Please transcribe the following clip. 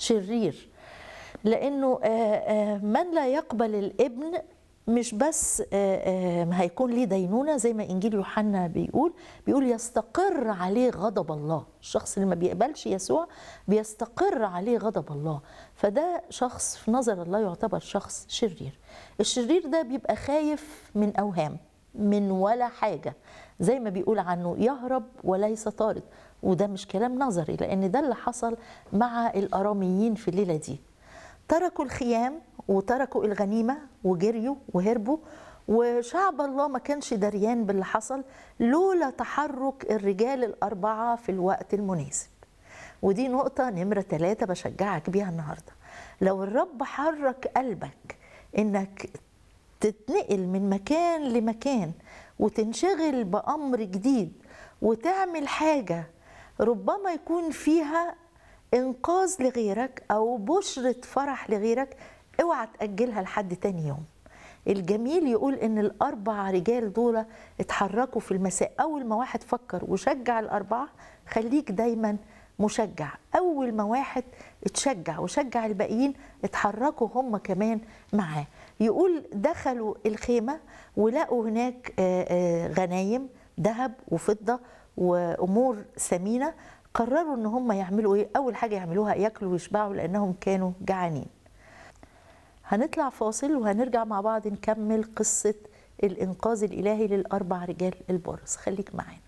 شرير لانه آه، آه، من لا يقبل الابن مش بس آه، آه، هيكون ليه دينونه زي ما انجيل يوحنا بيقول بيقول يستقر عليه غضب الله الشخص اللي ما بيقبلش يسوع بيستقر عليه غضب الله فده شخص في نظر الله يعتبر شخص شرير الشرير ده بيبقى خايف من اوهام من ولا حاجه زي ما بيقول عنه يهرب وليس طارد وده مش كلام نظري لان ده اللي حصل مع الاراميين في الليله دي تركوا الخيام وتركوا الغنيمه وجريوا وهربوا وشعب الله ما كانش دريان باللي حصل لولا تحرك الرجال الاربعه في الوقت المناسب ودي نقطه نمره ثلاثه بشجعك بيها النهارده لو الرب حرك قلبك انك تتنقل من مكان لمكان وتنشغل بامر جديد وتعمل حاجه ربما يكون فيها انقاذ لغيرك او بشره فرح لغيرك اوعى تاجلها لحد تاني يوم الجميل يقول ان الاربع رجال دول اتحركوا في المساء اول ما واحد فكر وشجع الاربعه خليك دايما مشجع اول ما واحد اتشجع وشجع الباقيين اتحركوا هم كمان معاه يقول دخلوا الخيمه ولقوا هناك آه، آه، غنايم ذهب وفضه وامور ثمينه قرروا ان هم يعملوا ايه اول حاجه يعملوها ياكلوا ويشبعوا لانهم كانوا جعانين هنطلع فاصل وهنرجع مع بعض نكمل قصه الانقاذ الالهي للاربع رجال البرص خليك معانا